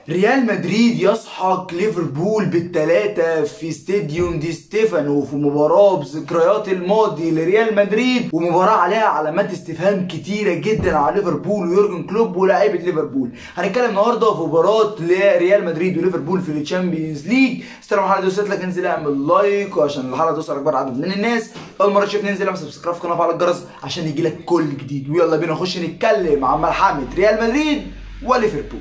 ريال مدريد يسحق ليفربول بالثلاثة في استاديوم دي ستيفانو في مباراة بذكريات الماضي لريال مدريد ومباراة عليها علامات استفهام كتيرة جدا على ليفربول ويورجن كلوب ولاعيبة ليفربول هنتكلم النهاردة في مباراة لريال مدريد وليفربول في الشامبيونز ليج استلم الحلقة دي وصلت لك انزل اعمل لايك وعشان الحلقة توصل اكبر عدد من الناس اول مرة تشوفني انزل اعمل سبسكرايب في القناة وفعل الجرس عشان يجيلك كل جديد ويلا بينا نخش نتكلم عن ملحمة ريال مدريد وليفربول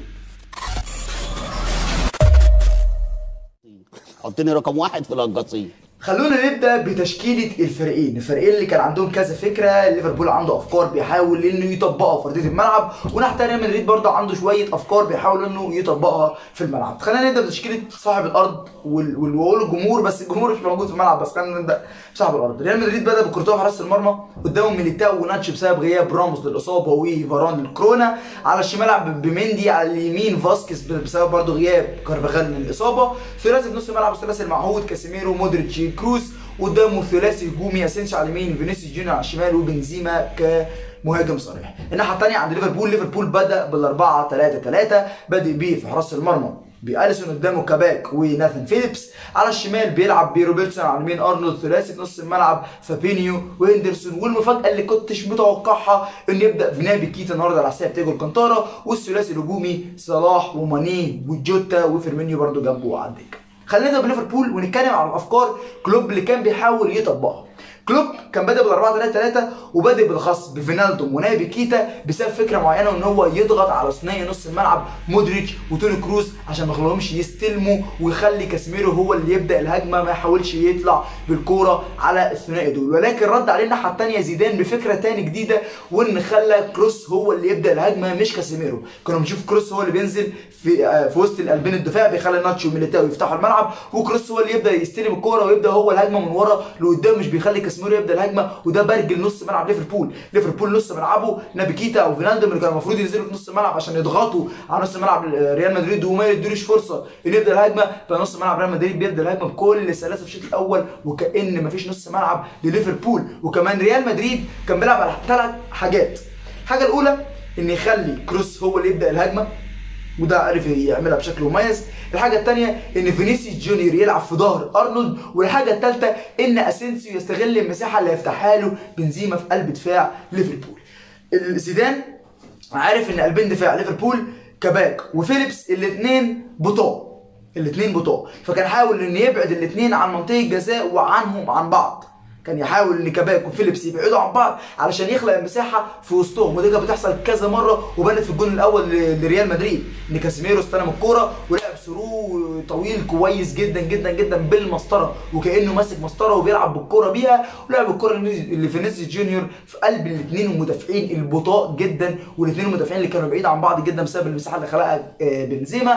حطني رقم واحد في القصيم خلونا نبدا بتشكيله الفريقين الفريقين اللي كان عندهم كذا فكره ليفربول عنده افكار بيحاول انه يطبقها في ارضيه الملعب وناحيه ريال مدريد برضه عنده شويه افكار بيحاول انه يطبقها في الملعب خلينا نبدا بتشكيله صاحب الارض وال- وال- واقول الجمهور بس الجمهور مش موجود في الملعب بس خلينا نبدا بصاحب الارض ريال مدريد بدا بكورتوا في حراسه المرمى قدامهم ميليتاو وناتشو بسبب غياب راموس للاصابه وفاران للكورونا على الشمال بمندي على اليمين فاسكيز بسبب برضه غياب كارفاغال من الاصابه ثلاثي في نص الملعب الثلاثي المعهود كاسيميرو مودريتش كروس قدامه ثلاثي هجومي اسينسيو على اليمين فينيسيوس جونيور على الشمال وبنزيما كمهاجم صريح الناحيه الثانيه عند ليفربول ليفربول بدا بالاربعه 3 3 بادئ بيه في حراسه المرمى باليسون قدامه كاباك وناثان فيليبس على الشمال بيلعب بروبرتسون على اليمين ارنولد ثلاثي في نص الملعب فابينيو وهندرسون والمفاجاه اللي كنتش متوقعها ان يبدا بنابي كيتا النهارده على حساب تيجو الكانتارا والثلاثي الهجومي صلاح وماني وجوتا وفيرمينيو برده جنبه على الدكه خلينا نبدا بليفربول ونتكلم عن الافكار كلوب اللي كان بيحاول يطبقها كلوب كان بادئ بال 4 3 3 وبادئ بالخاص بفينالدوم ونايبي كيتا بسبب فكره معينه ان هو يضغط على ثنائي نص الملعب مودريتش وتوني كروز عشان ما يخليهمش يستلموا ويخلي كاسيميرو هو اللي يبدا الهجمه ما يحاولش يطلع بالكوره على الثنائي دول ولكن رد عليه الناحيه الثانيه زيدان بفكره تاني جديده وان خلى كروس هو اللي يبدا الهجمه مش كاسيميرو كنا بنشوف كروس هو اللي بينزل في آه، في وسط القلبين الدفاع بيخلي ناتشو وميليتاو يفتحوا الملعب وكروس هو اللي يبدا يستلم الكوره ويبدا هو الهجمه من ورا لقدام مش بيخلي كاسيميرو يبدا الهجمه وده برجل نص ملعب ليفربول ليفربول نص ملعبه نابي كيتا او فينالدوم اللي كانوا المفروض ينزلوا في نص الملعب عشان يضغطوا على نص ملعب ريال مدريد وما يدولوش فرصه ان يبدا الهجمه فنص ملعب ريال مدريد بيبدا الهجمه بكل سلاسه في الشوط الاول وكان مفيش نص ملعب لليفربول وكمان ريال مدريد كان بيلعب على ثلاث حاجات الحاجه الاولى ان يخلي كروس هو اللي يبدا الهجمه وده عرف يعملها بشكل مميز الحاجه الثانيه ان فينيسيوس جونيور يلعب في ظهر ارنولد والحاجه الثالثه ان اسينسيو يستغل المساحه اللي هيفتحها له بنزيما في قلب دفاع ليفربول زيدان عارف ان قلبين دفاع ليفربول كباك وفيليبس الاثنين بطاق الاثنين بطاق فكان حاول ان يبعد الاثنين عن منطقه الجزاء وعنهم عن بعض كان يحاول ان كباك وفيليبس يبعدوا عن بعض علشان يخلق مساحه في وسطهم وده كانت بتحصل كذا مره وبانت في الجون الاول ل- لريال مدريد ان كاسيميرو استلم الكوره ولعب ثرو طويل كويس جدا جدا جدا بالمسطره وكانه ماسك مسطره وبيلعب بالكوره بيها ولعب الكوره لفينيسيوس جونيور في قلب الاثنين المدافعين البطاء جدا والاثنين المدافعين اللي كانوا بعيد عن بعض جدا بسبب المساحه اللي خلقها آه، بنزيما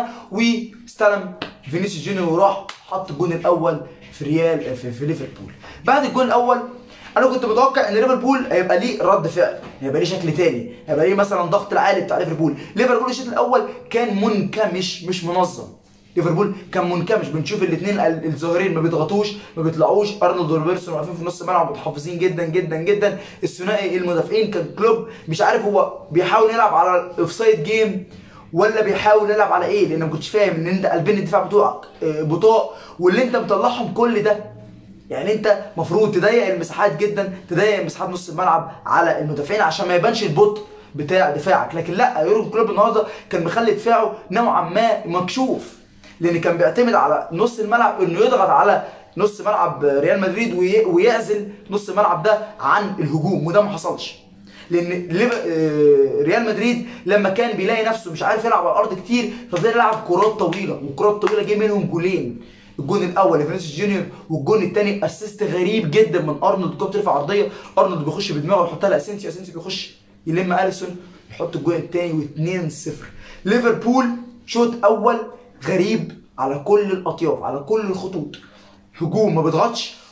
واستلم فينيسيوس جونيور وراح حط الجون الاول في ريال في, في ليفربول بعد الجون الاول انا كنت متوقع ان ليفربول هيبقى ليه رد فعل هيبقى ليه شكل تاني هيبقى ليه مثلا ضغط العالي بتاع ليفربول ليفربول الشوط الاول كان منكمش مش منظم ليفربول كان منكمش بنشوف الاثنين الظاهرين ما بيضغطوش ما بيطلعوش ارنولد وروبرتسون واقفين في نص الملعب متحفظين جدا جدا جدا الثنائي المدافعين كان كلوب مش عارف هو بيحاول يلعب على الاوفسايد جيم ولا بيحاول يلعب على ايه لان ما كنتش فاهم ان انت قلبين الدفاع بتوعك آه، بطاء واللي انت مطلعهم كل ده يعني انت مفروض تضيق المساحات جدا تضيق مساحات نص الملعب على المدافعين عشان ما يبانش البطء بتاع دفاعك لكن لا يورجن كلوب النهارده كان مخلي دفاعه نوعا ما مكشوف لان كان بيعتمد على نص الملعب انه يضغط على نص ملعب ريال مدريد وي- ويعزل نص الملعب ده عن الهجوم وده ما حصلش لان ليف- آه، ريال مدريد لما كان بيلاقي نفسه مش عارف يلعب على الارض كتير فبدا يلعب كرات طويله والكرات الطويله جه منهم جولين الجون الاول لفينيسيوس جونيور والجون الثاني اسيست غريب جدا من ارنولد كوب ترفع عرضيه ارنولد بيخش بدماغه ويحطها لاسينسيو اسينسيو بيخش يلم اليسون يحط الجون الثاني و2-0 ليفربول شوط اول غريب على كل الاطياف على كل الخطوط هجوم ما بيضغطش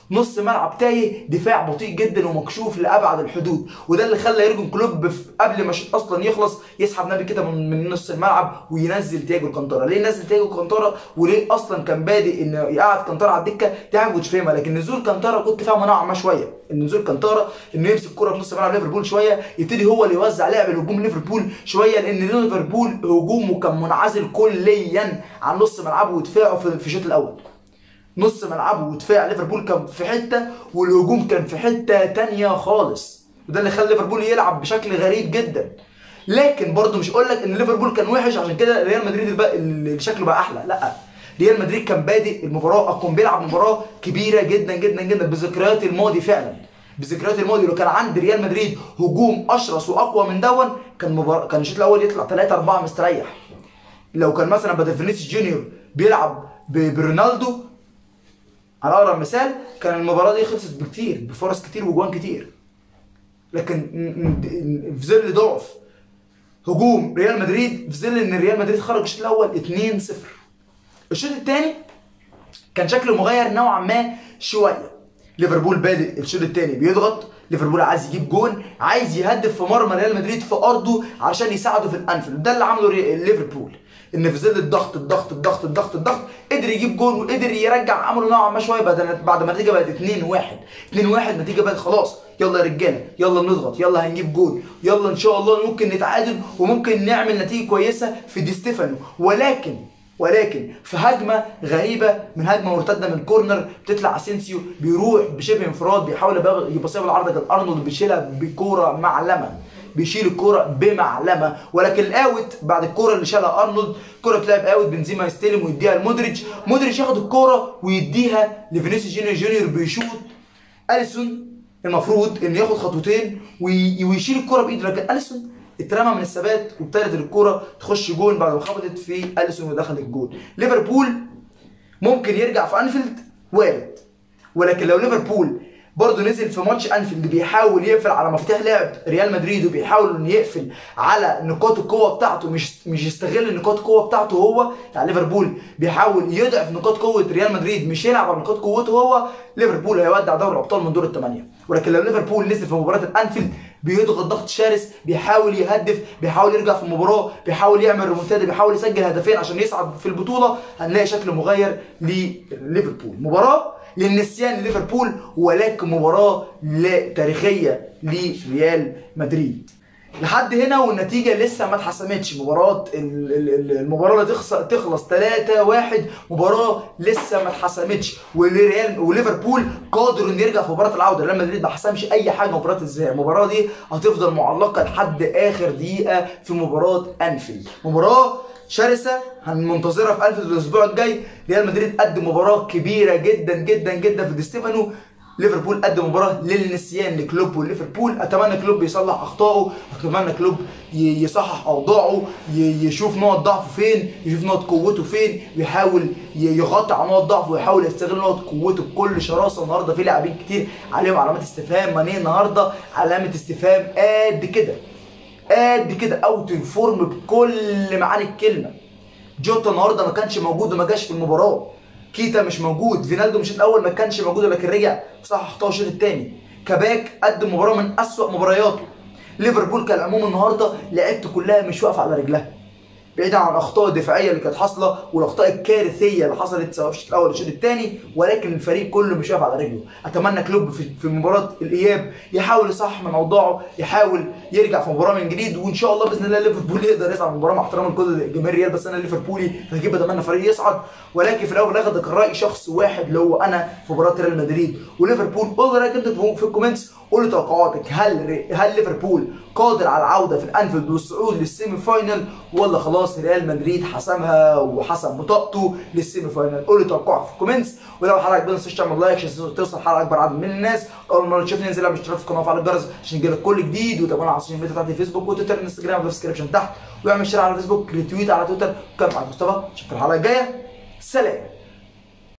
نص ملعب تايه دفاع بطيء جدا ومكشوف لابعد الحدود وده اللي خلى يورجن كلوب في- قبل ما الشوط اصلا يخلص يسحب نبي كده من, من نص الملعب وينزل تياجو الكانتارا ليه نزل تياجو الكانتارا وليه اصلا كان بادئ انه يقعد كانتارا على الدكه دي حاجه كنتش فاهمها لكن نزول كانتارا كنت فاهمه نوعا ما شويه ان نزول كانتارا انه يمسك الكره في نص ملعب ليفربول شويه يبتدي هو اللي يوزع لعب الهجوم ليفربول شويه لان ليفربول هجومه كان منعزل كليا عن نص ملعبه ودفاعه في في الشوط الاول نص ملعبه ودفاع ليفربول كان في حته والهجوم كان في حته تانية خالص وده اللي خلى ليفربول يلعب بشكل غريب جدا لكن برضه مش اقول لك ان ليفربول كان وحش عشان كده ريال مدريد البقى اللي شكله بقى احلى لا ريال مدريد كان بادئ المباراه اقوم بيلعب مباراه كبيره جدا جدا جدا بذكريات الماضي فعلا بذكريات الماضي لو كان عند ريال مدريد هجوم اشرس واقوى من دون كان مبار... كان الشوط الاول يطلع 3 4 مستريح لو كان مثلا بدل فينيسيوس جونيور بيلعب ب- برونالدو على اقرب مثال كان المباراه دي خلصت بكتير بفرص كتير وجوان كتير لكن م- م- في ظل ضعف هجوم ريال مدريد في ظل ان ريال مدريد خرج الشوط الاول 2-0 الشوط الثاني كان شكله مغير نوعا ما شويه ليفربول بادئ الشوط الثاني بيضغط ليفربول عايز يجيب جون عايز يهدف في مرمى ريال مدريد في ارضه عشان يساعده في الانفيلد ده اللي عمله ري- ليفربول ان في ظل الضغط الضغط الضغط الضغط الضغط قدر يجيب جون وقدر يرجع عمله نوعا ما شويه بعد بعد ما النتيجه بقت 2 1 2 1 النتيجه بقت خلاص يلا يا رجاله يلا نضغط يلا هنجيب جون يلا ان شاء الله ممكن نتعادل وممكن نعمل نتيجه كويسه في دي ستيفانو ولكن ولكن في هجمه غريبه من هجمه مرتده من كورنر بتطلع اسينسيو بيروح بشبه انفراد بيحاول يبغ- يبصيها بالعرض كان ارنولد بيشيلها بكوره معلمه بيشيل الكوره بمعلمه ولكن الاوت بعد الكوره اللي شالها ارنولد الكوره بتلعب اوت بنزيما يستلم ويديها لمودريتش مودريتش ياخد الكوره ويديها لفينيسيوس جونيور جونيور بيشوط اليسون المفروض انه ياخد خطوتين وي- ويشيل الكوره بايده لكن اليسون اترمى من الثبات وابتدت الكوره تخش جون بعد ما خبطت في اليسون ودخل الجول ليفربول ممكن يرجع في انفيلد وارد ولكن لو ليفربول برضه نزل في ماتش انفيلد بيحاول يقفل على مفاتيح لعب ريال مدريد وبيحاول انه يقفل على نقاط القوه بتاعته مش مش يستغل نقاط القوه بتاعته هو يعني ليفربول بيحاول يضعف نقاط قوه ريال مدريد مش يلعب على نقاط قوته هو ليفربول هيودع دوري الابطال من دور الثمانيه ولكن لو ليفربول نزل في مباراه الانفيلد بيضغط ضغط شرس بيحاول يهدف بيحاول يرجع في المباراه بيحاول يعمل ريمونتادا بيحاول يسجل هدفين عشان يصعد في البطوله هنلاقي شكل مغير لليفربول مباراه للنسيان لليفربول ولكن مباراه لا تاريخيه لريال مدريد لحد هنا والنتيجه لسه ما اتحسمتش مباراه ال- ال- ال- المباراه اللي تخلص تخلص 3 1 مباراه لسه ما اتحسمتش والريال وليفربول قادر انه يرجع في مباراه العوده ريال مدريد ما حسمش اي حاجه مباراه الذهاب المباراه دي هتفضل معلقه لحد اخر دقيقه في مباراه انفيلد مباراه شرسه هننتظرها في انفيلد الاسبوع الجاي ريال مدريد قدم مباراه كبيره جدا جدا جدا في دي ستيفانو ليفربول قدم مباراه للنسيان لكلوب وليفربول اتمنى كلوب يصلح اخطائه اتمنى كلوب ي- يصحح اوضاعه ي- يشوف نقط ضعفه فين يشوف نقط قوته فين ويحاول ي- يغطي على نقط ضعفه ويحاول يستغل نقط قوته بكل شراسه النهارده في لاعبين كتير عليهم علامات استفهام ماني النهارده علامه استفهام قد كده قد كده اوت فورم بكل معاني الكلمه جوتا النهارده ما كانش موجود وما جاش في المباراه كيتا مش موجود فينالدو مش الاول ما كانش موجود ولكن رجع صح اخطاء الشوط الثاني كباك قدم مباراه من اسوأ مبارياته ليفربول كالعموم النهارده لعبته كلها مش واقفه على رجلها بعيدا عن الاخطاء الدفاعيه اللي كانت حاصله والاخطاء الكارثيه اللي حصلت سواء في الشوط الاول والشوط الثاني ولكن الفريق كله مش واقف على رجله اتمنى كلوب في, في مباراه الاياب يحاول يصحح من اوضاعه يحاول يرجع في مباراه من جديد وان شاء الله باذن الله ليفربول يقدر يصعد من المباراه مع احترام لكل جماهير ريال بس انا ليفربولي فاكيد بتمنى فريق يصعد ولكن في الاول والاخر ده كان راي شخص واحد اللي هو انا في مباراه ريال مدريد وليفربول قول رايك انت في الكومنتس قول لي توقعاتك هل هل ليفربول قادر على العوده في الانفيلد والصعود للسيمي فاينل ولا خلاص ريال مدريد حسمها وحسم بطاقته للسيمي فاينل قول لي توقعك في الكومنتس ولو الحلقه عجبتك ما تنساش تعمل لايك عشان توصل حلقه اكبر عدد من الناس اول مره تشوفني انزل اعمل اشتراك في القناه وفعل الجرس عشان يجيلك كل جديد وتابعنا على السوشيال ميديا بتاعتي فيسبوك وتويتر انستجرام في الديسكربشن تحت واعمل شير على فيسبوك ريتويت على تويتر كان معاك مصطفى اشوفك الحلقه الجايه سلام